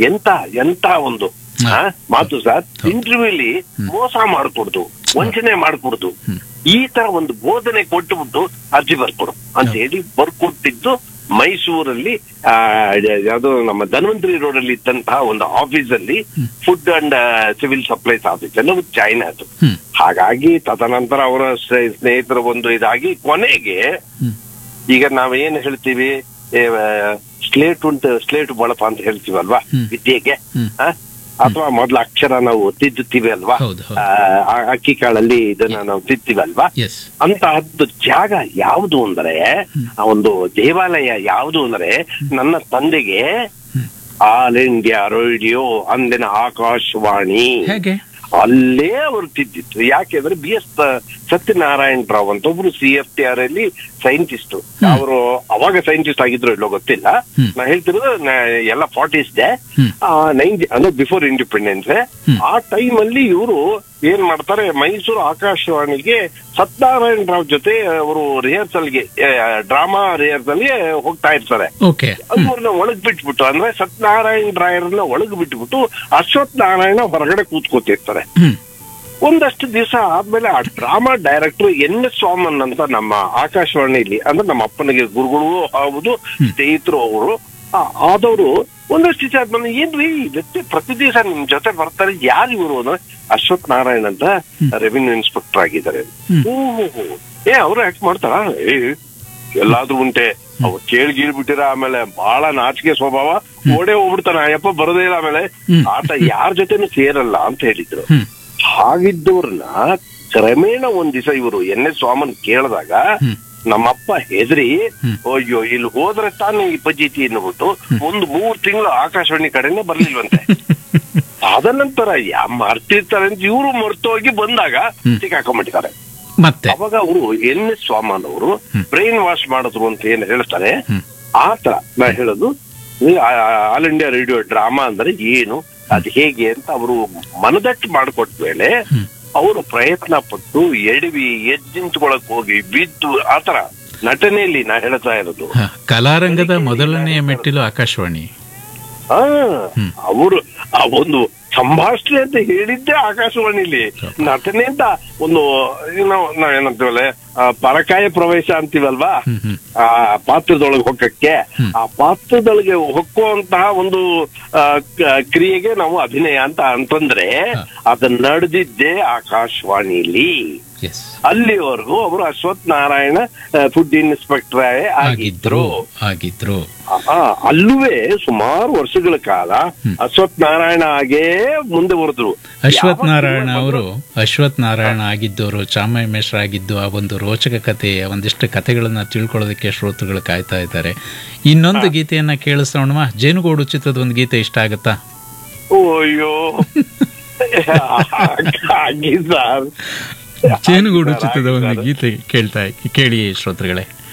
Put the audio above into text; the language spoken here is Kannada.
ಎಂತ ಎಂತ ಒಂದು ಹಾ. ಆ, ಮಾತು ಸರ್ ಹೌದು. ಇಂಟರ್ವ್ಯೂಲಿ ಮೋಸ ಮಾಡ್ಕೊಡ್ದು ವಂಚನೆ ಮಾಡ್ಕೊಡ್ದು ಹ್ಮ್. ಈ ತರ ಒಂದು ಬೋಧನೆ ಕೊಟ್ಟುಬಿಟ್ಟು ಅರ್ಜಿ ಬರ್ಕೊಡು ಅಂತ ಹೇಳಿ ಬರ್ಕೊಟ್ಟಿದ್ದು ಮೈಸೂರಲ್ಲಿ ಆ ಯಾವುದು ನಮ್ಮ ಧನ್ವಂತರಿ ರೋಡ್ ಅಲ್ಲಿ ಇದ್ದಂತಹ ಒಂದು ಆಫೀಸ್ ಅಲ್ಲಿ food and civil supplies office ಎಲ್ಲವೂ ಚೈನಾ ಅದು ಹ್ಮ್ ಹಾಗಾಗಿ ತದನಂತರ ಅವರ ಸ್ನೇ- ಸ್ನೇಹಿತರ ಒಂದು ಇದಾಗಿ ಕೊನೆಗೆ ಹ್ಮ್ ಈಗ ನಾವೇನ್ ಹೇಳ್ತೀವಿ ಸ್ಲೇಟ್ ಉಂಟು ಸ್ಲೇಟ್ ಬಳಪ ಅಂತ ಹೇಳ್ತೀವಲ್ವಾ ಹ್ಮ್. ವಿದ್ಯೆಗೆ ಹ್ಮ್. ಆ? ಅಥವಾ ಮೊದ್ಲು ಅಕ್ಷರ ನಾವು ತಿದ್ದುತ್ತೀವಿ ಅಲ್ವಾ ಹೌದು, ಹೌದು. ಆ, ಆ ಅಕ್ಕಿ ಕಾಳಲ್ಲಿ ಇದನ್ನ ನಾವು ತಿದ್ತೀವಲ್ವಾ ಎಸ್ ಅಂತಹದ್ದು ಜಾಗ ಯಾವುದು ಅಂದ್ರೆ ಆ ಒಂದು ದೇವಾಲಯ ಯಾವುದು ಅಂದ್ರೆ ನನ್ನ ತಂದೆಗೆ ಹ್ಮ್. ಆಲ್ ಇಂಡಿಯಾ ರೇಡಿಯೋ ಅಂದಿನ ಆಕಾಶವಾಣಿ ಹೇಗೆ ಅಲ್ಲೇ ಅವರು ತಿದ್ದಿತ್ತು ಯಾಕೆಂದ್ರೆ ಬಿ ಎಸ್ ಸತ್ಯನಾರಾಯಣ ರಾವ್ ಅಂತ ಒಬ್ರು ಸಿ ಎಫ್ ಟಿ ಆರ್ ಅಲ್ಲಿ ಸೈಂಟಿಸ್ಟ್ ಅವರು ಅವಾಗ ಸೈಂಟಿಸ್ಟ್ ಆಗಿದ್ರು ಇಲ್ಲೋ ಗೊತ್ತಿಲ್ಲ ಹ್ಮ್. ನಾ ಹೇಳ್ತಿರೋದು ನಾ- ಎಲ್ಲ ಫಾರ್ಟೀಸ್ ಡೆ ಹ್ಮ್. ನೈನ್ಟಿ ಅಂದ್ರೆ ಬಿಫೋರ್ ಇಂಡಿಪೆಂಡೆನ್ಸ್ ಹ್ಮ್. ಆ ಟೈಮ್ ಅಲ್ಲಿ ಇವರು ಏನ್ ಮಾಡ್ತಾರೆ ಮೈಸೂರು ಆಕಾಶವಾಣಿಗೆ ಸತ್ಯನಾರಾಯಣ ರಾವ್ ಜೊತೆ ಅವರು ರಿಹರ್ಸಲ್ಗೆ ಡ್ರಾಮಾ ರಿಹರ್ಸಲ್ಗೆ ಹೋಗ್ತಾ ಇರ್ತಾರೆ ಓಕೆ ಅವ್ರನ್ನ ಒಳಗ್ ಬಿಟ್ಬಿಟ್ಟು ಅಂದ್ರೆ ಸತ್ಯನಾರಾಯಣ ರಾಯರನ್ನ ಒಳಗ್ ಬಿಟ್ಬಿಟ್ಟು ಅಶ್ವಥ್ ನಾರಾಯಣ ಹೊರಗಡೆ ಕೂತ್ಕೋತಿರ್ತಾರೆ ಹ್ಮ್ ಒಂದಷ್ಟು ದಿವಸ ಆದ್ಮೇಲೆ ಆ drama director N S Swaman ಅಂತ ನಮ್ಮ ಆಕಾಶವಾಣಿಲಿ ಅಂದ್ರೆ ನಮ್ಮ ಅಪ್ಪನಿಗೆ ಗುರುಗಳು ಹೌದು ಸ್ನೇಹಿತರು ಅವರು ಆದವರು ಒಂದಷ್ಟು ದಿವಸ ಆದ್ಮೇಲೆ ಏನ್ರಿ ಈ ವ್ಯಕ್ತಿ ಪ್ರತಿ ದಿವಸ ನಿಮ್ ಜೊತೆ ಬರ್ತಾರೆ ಯಾರು ಇವರು ಅಂದ್ರೆ ಅಶ್ವಥ್ ನಾರಾಯಣ್ ಅಂತ ರೆವಿನ್ಯೂ ಇನ್ಸ್ಪೆಕ್ಟರ್ ಆಗಿದ್ದಾರೆ ಹ್ಮ್. ಓಹೋ ಏ ಅವ್ರು ಯಾಕೆ ಮಾಡ್ತಾರ ಏ ಎಲ್ಲಾದ್ರೂ ಉಂಟೆ ಅವ್ರು ಕೇಳಿ ಗೀಳ್ಬಿಟ್ಟಿರ ಆಮೇಲೆ ಬಹಳ ನಾಚಿಕೆ ಸ್ವಭಾವ ಓಡೇ ಹೋಗ್ಬಿಡ್ತಾನ ಅಯ್ಯಪ್ಪ ಬರೋದೇ ಇಲ್ಲ ಆಮೇಲೆ ಹ್ಮ್. ಆತ ಯಾರ ಜೊತೆನೂ ಸೇರಲ್ಲ ಅಂತ ಹೇಳಿದ್ರು ಹ್ಮ್ ಹಾಗಿದ್ದವ್ರನ್ನ ಕ್ರಮೇಣ ಒಂದ್ ದಿವಸ ಇವರು ಎನ್ ಎಸ್ ಸ್ವಾಮನ್ ಕೇಳಿದಾಗ ಹ್ಮ್. ನಮ್ಮಪ್ಪ ಹೆದರಿ ಹ್ಮ್. ಅಯ್ಯೋ ಇಲ್ಲಿ ಹೋದ್ರೆ ತಾನೇ ಈ ಪದ್ಧತಿ ಅನ್ನಬಿಟ್ಟು ಒಂದು ಮೂರ್ ತಿಂಗಳು ಆಕಾಶವಾಣಿ ಕಡೆನೆ ಬರ್ಲಿಲ್ವಂತೆ ಅದನಂತರ ಯಾ ಮರ್ತಿರ್ತಾರೆ ಅಂತ ಇವರು ಮರ್ತೋಗಿ ಬಂದಾಗ ಹ್ಮ್. ಸಿಕ್ಕಾಕೊಂಡ್ಬಿಟ್ಟಿದ್ದಾರೆ ಮತ್ತೆ ಅವಾಗ ಅವರು ಎನ್ ಎಸ್ ಸ್ವಾಮನ್ ಅವರು ಹ್ಮ್. ಬ್ರೈನ್ ವಾಶ್ ಮಾಡಿದ್ರು ಅಂತ ಏನ್ ಹೇಳ್ತಾರೆ ಹ್ಮ್. ಆತರ ನಾ ಹೇಳೋದು ಈ ಆ- ಆ- ಆಲ್ ಇಂಡಿಯಾ ರೇಡಿಯೋ ಡ್ರಾಮಾ ಅಂದ್ರೆ ಏನು ಅದು ಹೇಗೆ ಅಂತ ಅವರು ಮನದಟ್ಟು ಮಾಡಿಕೊಟ್ಟ ಮೇಲೆ ಹ್ಮ್. ಅವರು ಪ್ರಯತ್ನ ಪಟ್ಟು ಎಡವಿ ಎದ್ದಿಂತ್ಕೊಳಕ್ ಹೋಗಿ ಬಿದ್ದು ಆತರ ನಟನೆಯಲ್ಲಿ ನಾ ಹೇಳ್ತಾ ಇರೋದು ಹ, ಕಲಾರಂಗದ ಮೊದಲನೆಯ ಮೆಟ್ಟಿಲು ಆಕಾಶವಾಣಿ ಆ ಹ್ಮ್. ಅವರು ಆ ಒಂದು ಸಂಭಾಷಣೆ ಅಂತ ಹೇಳಿದ್ದೆ ಆಕಾಶವಾಣಿಲಿ ನಟನೆ ಅಂತ ಒಂದು ಏನೋ ನಾವ್ ಏನಂತೀವಲ್ಲ ಆ, ಪರಕಾಯ ಪ್ರವೇಶ ಅಂತೀವಲ್ವಾ ಹ್ಮ್ ಹ್ಮ್ ಆ ಪಾತ್ರದೊಳಗೆ ಹೊಕ್ಕಕ್ಕೆ ಹ್ಮ್. ಆ ಪಾತ್ರದೊಳಗೆ ಹೊಕ್ಕುವಂತಹ ಒಂದು ಆ, ಕ- ಕ್ರಿಯೆಗೆ ನಾವು ಅಭಿನಯ ಅಂತ ಅಂತಂದ್ರೆ ಹ. ಅದು ನಡೆದಿದ್ದೇ ಆಕಾಶವಾಣಿಲಿ ಎಸ್ ಅಲ್ಲಿವರೆಗೂ ಅವರು ಅಶ್ವಥ್ ನಾರಾಯಣ ಫುಡ್ ಇನ್ಸ್ಪೆಕ್ಟರ್ ಆಗಿದ್ರು ಆಗಿದ್ರು ಆಗಿದ್ರು ಆ, ಅಲ್ಲೂವೇ ಸುಮಾರು ವರ್ಷಗಳ ಕಾಲ ಅಶ್ವಥ್ ನಾರಾಯಣ ಆಗೇ ಮುಂದೆ ಬರೆದ್ರು ಅಶ್ವಥ್ ನಾರಾಯಣ ಅವರು ಅಶ್ವಥ್ ನಾರಾಯಣ ಆಗಿದ್ದವರು ಚಾಮಯ ಮಿಶ್ರ ಆಗಿದ್ದು ಆ ಒಂದು ರೋಚಕ ಕಥೆಯ ಒಂದಿಷ್ಟು ಕಥೆಗಳನ್ನ ತಿಳ್ಕೊಳ್ಳೋದಕ್ಕೆ ಶ್ರೋತೃಗಳು ಕಾಯ್ತಾ ಇದ್ದಾರೆ ಇನ್ನೊಂದು ಗೀತೆಯನ್ನ ಕೇಳಿಸೋಣವಾ ಜೇನುಗೂಡು ಚಿತ್ರದ ಒಂದು ಗೀತೆ ಇಷ್ಟ ಆಗತ್ತಾ ಅಯ್ಯೋ ಹಾಗೆ ಸರ್ ಜೇನುಗೂಡು ಚಿತ್ರದ ಒಂದು ಗೀತೆ ಕೇಳ್ತಾ ಕೇಳಿ ಶ್ರೋತೃಗಳೇ